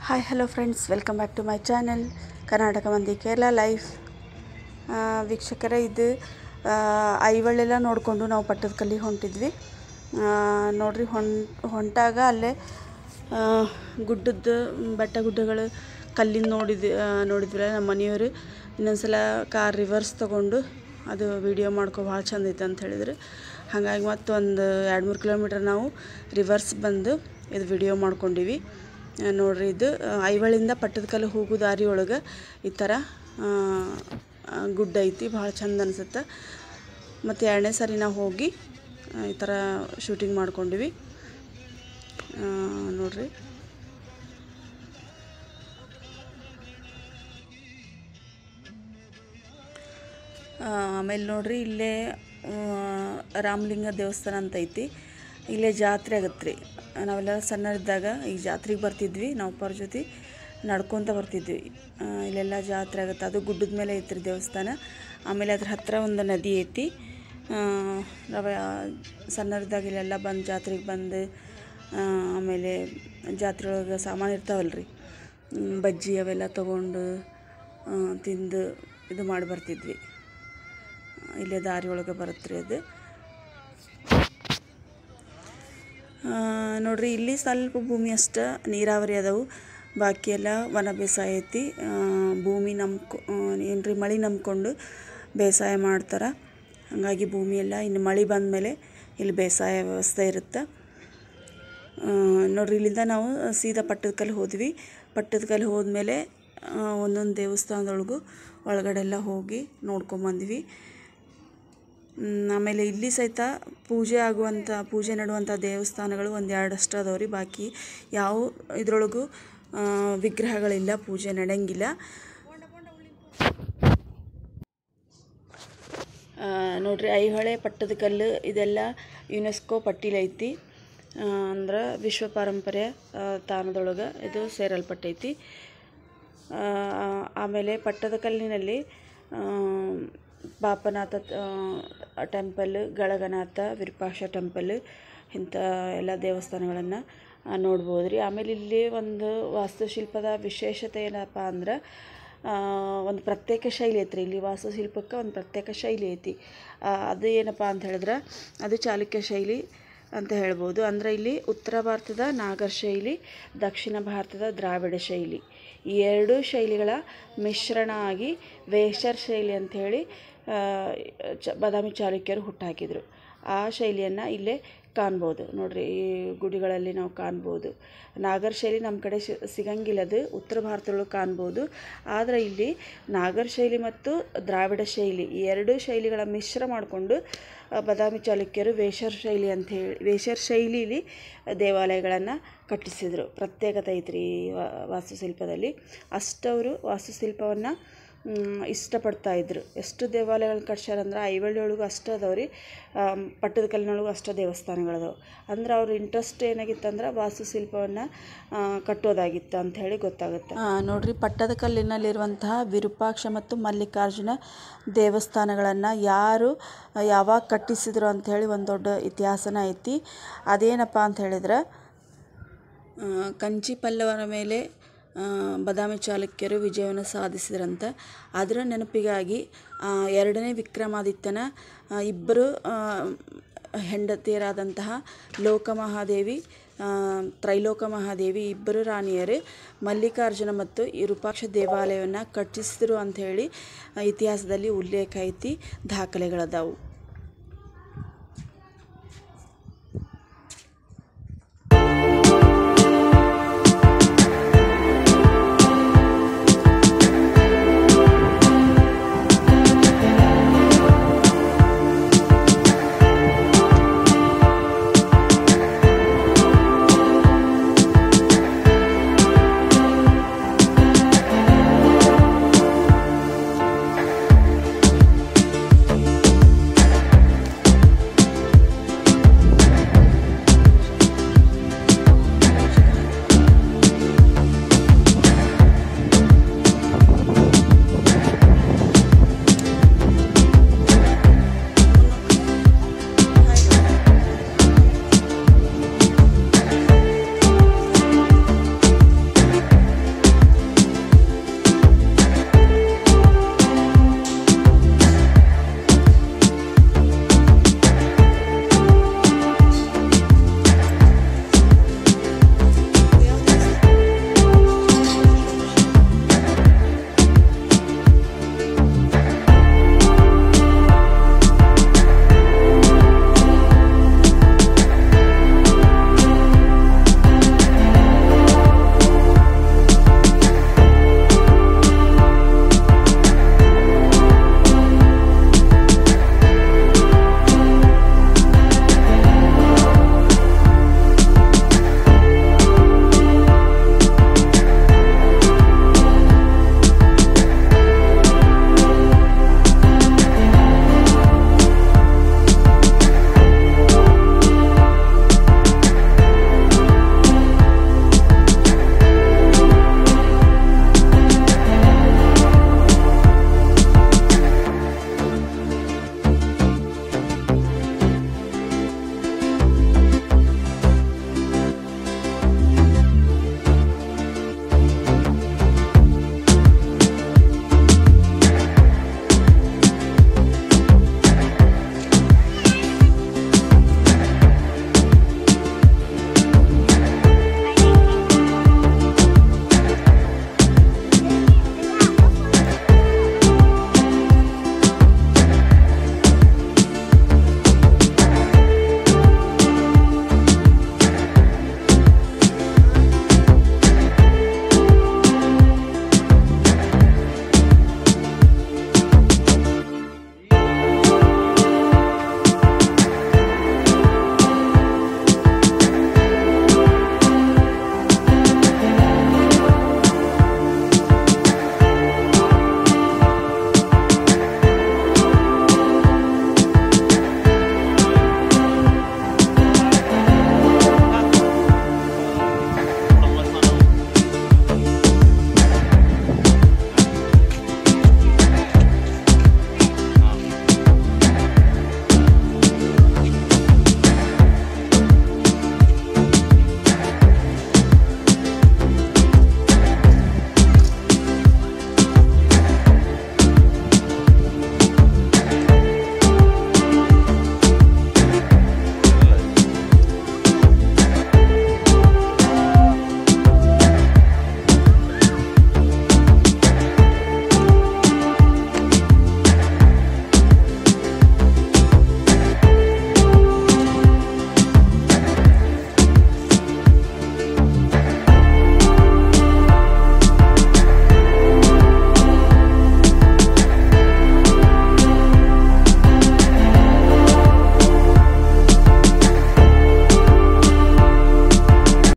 hi hello friends welcome back to my channel Karnataka ಮಂದಿ Kerala life ಆ, ವೀಕ್ಷಕರೇ ಇದು ಆ, ಐವಳ್ಳೆಲ್ಲ ನೋಡಿಕೊಂಡು ನಾವು ಪಟ್ಟದಕಲ್ಲಿಗೆ ಹೊಂಟಿದ್ವಿ ಆ, ನೋಡ್ರಿ ಹೊಂ ಹೊಂಟಾಗ ಅಲ್ಲೇ ಆ, ಗುಡ್ಡದ ಬೆಟ್ಟ ಗುಡ್ಡಗಳು ಕಲ್ಲಿಂದ ನೋಡಿದ್ವಿ ಆ, ನೋಡಿದ್ವಿ ನಮ್ಮ ಮನೆಯವರು ಇನ್ನೊಂದ್ಸಲ ಕಾರ್ ರಿವರ್ಸ್ ತೊಗೊಂಡು ಅದು ವಿಡಿಯೋ ಮಾಡ್ಕೊ ಭಾಳ ಚಂದ ಐತೆ ಅಂತ ಹೇಳಿದ್ರು ಹಾಗಾಗಿ ಮತ್ತೊಂದು ಎರಡು ಮೂರು ಕಿಲೋಮೀಟ್ರ್ ನಾವು ರಿವರ್ಸ್ ಬಂದು ಇದು ವಿಡಿಯೋ ಮಾಡ್ಕೊಂಡಿವಿ ಆ, ನೋಡ್ರಿ ಇದು ಆ, ಐವಳಿಂದ ಪಟ್ಟದಕಲ್ಲು ಹೋಗೋ ದಾರಿ ಒಳಗೆ ಈ ಥರ ಆ, ಆ, ಗುಡ್ಡ ಐತಿ ಭಾಳ ಚಂದ ಅನ್ಸುತ್ತೆ ಮತ್ತು ಎರಡನೇ ಸರಿ ನಾವು ಹೋಗಿ ಆ, ಈ ಥರ ಶೂಟಿಂಗ್ ಮಾಡ್ಕೊಂಡಿವಿ ಆ, ನೋಡ್ರಿ ಆ, ಆಮೇಲೆ ನೋಡ್ರಿ ಇಲ್ಲೇ ಆ, ರಾಮಲಿಂಗ ದೇವಸ್ಥಾನ ಅಂತ ಐತಿ ಇಲ್ಲೇ ಜಾತ್ರೆ ಆಗತ್ತೆ ರೀ ನಾವೆಲ್ಲ ಸಣ್ಣರಿದ್ದಾಗ ಈ ಜಾತ್ರೆಗೆ ಬರ್ತಿದ್ವಿ ನಾವು ಅಪ್ಪರ ಜೊತೆ ನಡ್ಕೊತ ಬರ್ತಿದ್ವಿ ಆ, ಇಲ್ಲೆಲ್ಲ ಜಾತ್ರೆ ಆಗುತ್ತೆ ಅದು ಗುಡ್ಡದ ಮೇಲೆ ಐತ್ರಿ ದೇವಸ್ಥಾನ ಆಮೇಲೆ ಅದ್ರ ಹತ್ತಿರ ಒಂದು ನದಿ ಐತಿ ಆ, ನಾವು ಸಣ್ಣರಿದ್ದಾಗ ಇಲ್ಲೆಲ್ಲ ಬಂದು ಜಾತ್ರೆಗೆ ಬಂದು ಆ, ಆಮೇಲೆ ಜಾತ್ರೆ ಒಳಗೆ ಸಾಮಾನು ಇರ್ತಾವಲ್ರಿ ಹ್ಮ್, ಬಜ್ಜಿ ಅವೆಲ್ಲ ತೊಗೊಂಡು ಆ, ತಿಂದು ಇದು ಮಾಡಿ ಬರ್ತಿದ್ವಿ ಇಲ್ಲೇ ದಾರಿ ಒಳಗೆ ಬರುತ್ತೆ ರೀ ಅದು ಆ, ನೋಡ್ರಿ ಇಲ್ಲಿ ಸ್ವಲ್ಪ ಭೂಮಿ ಅಷ್ಟ ನೀರಾವರಿ ಅದಾವು ಬಾಕಿ ಎಲ್ಲ ವನ ಬೇಸಾಯ ಐತಿ ಆ, ಭೂಮಿ ನಂಬ್ಕೊ ಏನ್ರಿ ಮಳೆ ನಂಬ್ಕೊಂಡು ಬೇಸಾಯ ಮಾಡ್ತಾರೆ ಹಾಗಾಗಿ ಭೂಮಿ ಎಲ್ಲ ಇನ್ನು ಮಳೆ ಬಂದಮೇಲೆ ಇಲ್ಲಿ ಬೇಸಾಯ ವ್ಯವಸ್ಥೆ ಇರುತ್ತೆ ಆ, ನೋಡ್ರಿ ಇಲ್ಲಿಂದ ನಾವು ಸೀದಾ ಪಟ್ಟದಕಲ್ಲು ಹೋದ್ವಿ ಪಟ್ಟದಕಲ್ಲು ಹೋದ್ಮೇಲೆ ಆ, ಒಂದೊಂದು ದೇವಸ್ಥಾನದೊಳಗೂ ಒಳಗಡೆ ಎಲ್ಲ ಹೋಗಿ ನೋಡ್ಕೊಂಬಂದ್ವಿ ಮ್, ಆಮೇಲೆ ಇಲ್ಲಿ ಸಹಿತ ಪೂಜೆ ಆಗುವಂಥ ಪೂಜೆ ನಡುವಂಥ ದೇವಸ್ಥಾನಗಳು ಒಂದು ಎರಡಷ್ಟು ಅದಾವೆ ರೀ ಬಾಕಿ ಯಾವ ಇದ್ರೊಳಗೂ ಆ, ವಿಗ್ರಹಗಳಿಲ್ಲ ಪೂಜೆ ನಡೆಯಂಗಿಲ್ಲ ಆ, ನೋಡ್ರಿ ಐಹೊಳೆ ಪಟ್ಟದಕಲ್ಲು ಇದೆಲ್ಲ ಯುನೆಸ್ಕೋ ಪಟ್ಟಿಲಿ ಐತಿ ಅಂದ್ರೆ ವಿಶ್ವ ಪಾರಂಪರ್ಯ ಆ, ತಾಣದೊಳಗೆ ಇದು ಸೇರಲ್ಪಟ್ಟೈತಿ ಆ, ಆಮೇಲೆ ಪಟ್ಟದಕಲ್ಲಿನಲ್ಲಿ ಆ, ಪಾಪನಾಥ ಟೆಂಪಲ್ ಗಳಗನಾಥ ವಿರೂಪಾಕ್ಷ ಟೆಂಪಲ್ ಇಂಥ ಎಲ್ಲ ದೇವಸ್ಥಾನಗಳನ್ನು ನೋಡ್ಬೋದು ರೀ ಆಮೇಲೆ ಇಲ್ಲಿ ಒಂದು ವಾಸ್ತುಶಿಲ್ಪದ ವಿಶೇಷತೆ ಏನಪ್ಪ ಅಂದ್ರೆ ಆ, ಒಂದು ಪ್ರತ್ಯೇಕ ಶೈಲಿ ಐತ್ರಿ ಇಲ್ಲಿ ವಾಸ್ತುಶಿಲ್ಪಕ್ಕೆ ಒಂದು ಪ್ರತ್ಯೇಕ ಶೈಲಿ ಐತಿ ಆ, ಅದು ಏನಪ್ಪ ಅಂತ ಹೇಳಿದ್ರೆ ಅದು ಚಾಲುಕ್ಯ ಶೈಲಿ ಅಂತ ಹೇಳ್ಬೋದು ಅಂದರೆ ಇಲ್ಲಿ ಉತ್ತರ ಭಾರತದ ನಾಗರ ಶೈಲಿ ದಕ್ಷಿಣ ಭಾರತದ ದ್ರಾವಿಡ ಶೈಲಿ ಈ ಎರಡೂ ಶೈಲಿಗಳ ಮಿಶ್ರಣ ಆಗಿ ವೇಷರ್ ಶೈಲಿ ಅಂಥೇಳಿ ಚ ಬಾದಾಮಿ ಚಾಲುಕ್ಯರು ಹುಟ್ಟಾಕಿದರು ಆ ಶೈಲಿಯನ್ನು ಇಲ್ಲೇ ಕಾಣ್ಬೋದು ನೋಡ್ರಿ ಈ ಗುಡಿಗಳಲ್ಲಿ ನಾವು ಕಾಣ್ಬೋದು ನಾಗರ ಶೈಲಿ ನಮ್ಮ ಕಡೆ ಸಿ- ಸಿಗಂಗಿಲ್ಲ ಅದು ಉತ್ತರ ಭಾರತದೊಳಗೆ ಕಾಣ್ಬೋದು ಆದರೆ ಇಲ್ಲಿ ನಾಗರ ಶೈಲಿ ಮತ್ತು ದ್ರಾವಿಡ ಶೈಲಿ ಈ ಎರಡೂ ಶೈಲಿಗಳ ಮಿಶ್ರ ಮಾಡಿಕೊಂಡು ಬಾದಾಮಿ ಚಾಲುಕ್ಯರು ವೇಷರ್ ಶೈಲಿ ಅಂತ ಹೇಳಿ ವೇಷರ್ ಶೈಲಿಲಿ ದೇವಾಲಯಗಳನ್ನು ಕಟ್ಟಿಸಿದರು ಪ್ರತ್ಯೇಕತೆ ಐತ್ರಿ ಈ ವಾ- ವಾಸ್ತುಶಿಲ್ಪದಲ್ಲಿ ಅಷ್ಟವರು ವಾಸ್ತುಶಿಲ್ಪವನ್ನು ಇಷ್ಟಪಡ್ತಾ ಇದ್ರು ಎಷ್ಟು ದೇವಾಲಯಗಳನ್ನ ಕಟ್ಸ್ಯಾರ ಅಂದ್ರೆ ಐವಳ್ಳಿ ಒಳಗೂ ಅಷ್ಟು ಅದಾವೆ ರೀ ಪಟ್ಟದಕಲ್ಲಿನೊಳಗೂ ಅಷ್ಟು ದೇವಸ್ಥಾನಗಳದಾವೆ ಅಂದ್ರೆ ಅವ್ರ ಇಂಟ್ರೆಸ್ಟ್ ಏನಾಗಿತ್ತಂದ್ರೆ ವಾಸ್ತುಶಿಲ್ಪವನ್ನು ಕಟ್ಟೋದಾಗಿತ್ತು ಅಂತ ಹೇಳಿ ಗೊತ್ತಾಗುತ್ತೆ ನೋಡ್ರಿ ಪಟ್ಟದಕಲ್ಲಿನಲ್ಲಿರುವಂತಹ ವಿರೂಪಾಕ್ಷ ಮತ್ತು ಮಲ್ಲಿಕಾರ್ಜುನ ದೇವಸ್ಥಾನಗಳನ್ನು ಯಾರು ಯಾವಾಗ ಕಟ್ಟಿಸಿದ್ರು ಅಂತ ಹೇಳಿ ಒಂದು ದೊಡ್ಡ ಇತಿಹಾಸನ ಐತಿ ಅದೇನಪ್ಪ ಅಂತ ಹೇಳಿದ್ರೆ ಆ, ಕಂಚಿ ಪಲ್ಲವರ ಮೇಲೆ ಆ, ಬಾದಾಮಿ ಚಾಲುಕ್ಯರು ವಿಜಯವನ್ನು ಸಾಧಿಸಿದ್ರಂತ ಅದರ ನೆನಪಿಗಾಗಿ ಆ, ಎರಡನೇ ವಿಕ್ರಮಾದಿತ್ಯನ ಆ, ಇಬ್ಬರು ಆ, ಹೆಂಡತಿಯರಾದಂತಹ ಲೋಕಮಹಾದೇವಿ ಆ, ತ್ರೈಲೋಕ ಮಹಾದೇವಿ ಇಬ್ಬರು ರಾಣಿಯರು ಮಲ್ಲಿಕಾರ್ಜುನ ಮತ್ತು ವಿರೂಪಾಕ್ಷ ದೇವಾಲಯವನ್ನು ಕಟ್ಟಿಸಿದ್ರು ಅಂಥೇಳಿ ಇತಿಹಾಸದಲ್ಲಿ ಉಲ್ಲೇಖ ಐತಿ ದಾಖಲೆಗಳದಾವು